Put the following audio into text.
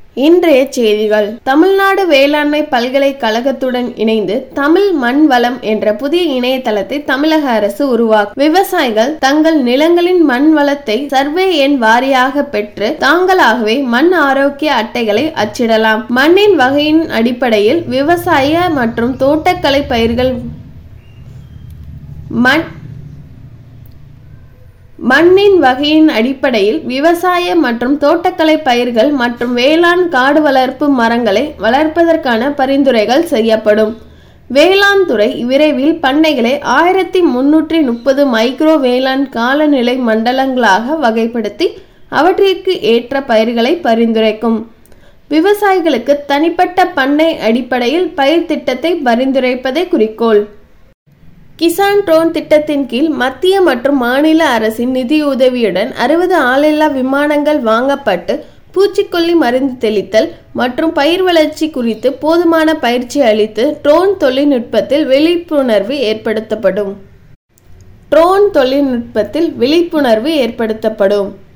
இன்றைய செய்திகள் தமிழ்நாடு வேளாண்மை பல்கலைக்கழகத்துடன் இணைந்து தமிழ் மண் வளம் என்ற புதிய இணையதளத்தை தமிழக அரசு உருவாக்கும் விவசாயிகள் தங்கள் நிலங்களின் மண் வளத்தை சர்வே எண் வாரியாக பெற்று தாங்களாகவே மண் ஆரோக்கிய அட்டைகளை அச்சிடலாம் மண்ணின் வகையின் அடிப்படையில் விவசாய மற்றும் தோட்டக்கலை பயிர்கள் மண் மண்ணின் வகையின் அடிப்படையில் விவசாய மற்றும் தோட்டக்கலை பயிர்கள் மற்றும் வேளாண் காடு வளர்ப்பு மரங்களை வளர்ப்பதற்கான பரிந்துரைகள் செய்யப்படும் வேளாண் துறை விரைவில் பண்ணைகளை ஆயிரத்தி முன்னூற்றி முப்பது மைக்ரோ வேளாண் காலநிலை மண்டலங்களாக வகைப்படுத்தி அவற்றிற்கு ஏற்ற பயிர்களை பரிந்துரைக்கும் விவசாயிகளுக்கு தனிப்பட்ட பண்ணை அடிப்படையில் பயிர் திட்டத்தை பரிந்துரைப்பதே குறிக்கோள் கிசான் ட்ரோன் திட்டத்தின் கீழ் மத்திய மற்றும் மாநில அரசின் நிதியுதவியுடன் அறுபது ஆளில்லா விமானங்கள் வாங்கப்பட்டு பூச்சிக்கொல்லி மருந்து தெளித்தல் மற்றும் பயிர் வளர்ச்சி குறித்து போதுமான பயிற்சி அளித்து ட்ரோன் தொழில்நுட்பத்தில் விழிப்புணர்வு ஏற்படுத்தப்படும் ட்ரோன் தொழில்நுட்பத்தில் விழிப்புணர்வு ஏற்படுத்தப்படும்